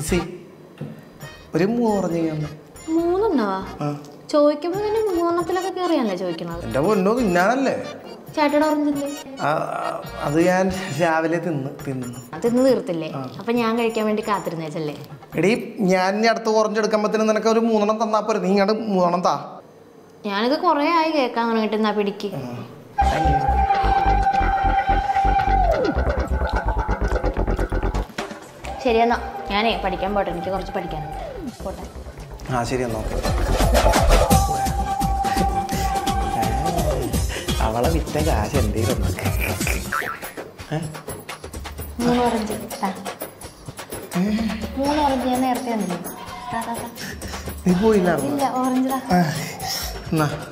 C ഒരു മൂന്ന് പറഞ്ഞു തന്നെ മൂന്നെണ്ണവാ ചോദിക്കുമ്പോ തന്നെ മൂന്നെണ്ണത്തിലൊക്കെ കയറിയല്ലേ ചോദിക്കണത് എൻ്റെ പൊന്നോ തിന്നാനല്ലേ ചേട്ടയുടെ ഓറഞ്ചില്ലേ ആ, ആ, അത് ഞാൻ രാവിലെ തിന്ന് തിന്നു അത് ഇന്ന് തീർത്തില്ലേ അപ്പൊ ഞാൻ കഴിക്കാൻ വേണ്ടി കാത്തിരുന്നേച്ചല്ലേ എടീ ഞാൻ ഇനി അടുത്ത് ഓറഞ്ച് എടുക്കുമ്പോഴത്തേനും നിനക്ക് ഒരു മൂന്നെണ്ണം തന്നാ പോരെ നീ ഇങ്ങോട്ട് മൂന്നെണ്ണം താ ഞാനിത് കുറേ ആയി കേൾക്കാൻ തുടങ്ങിയിട്ട് എന്നാ പിടിക്ക് ശരി എന്നാ ഞാനേ പഠിക്കാൻ പോട്ടെ എനിക്ക് കുറച്ച് പഠിക്കാനുണ്ട് പോട്ടെ ആ ശരി എന്നാ ഓക്കെ അവളെ വിറ്റ കാശ് എന്തേലും ഉണ്ട് മൂന്ന് ഓറഞ്ച് താ. മൂന്ന് ഓറഞ്ച് ഞാൻ നേരത്തെ തന്നില്ലേ താ, താ, താ. നീ പോയില്ല ഇല്ല ഓറഞ്ച് താ എന്നാ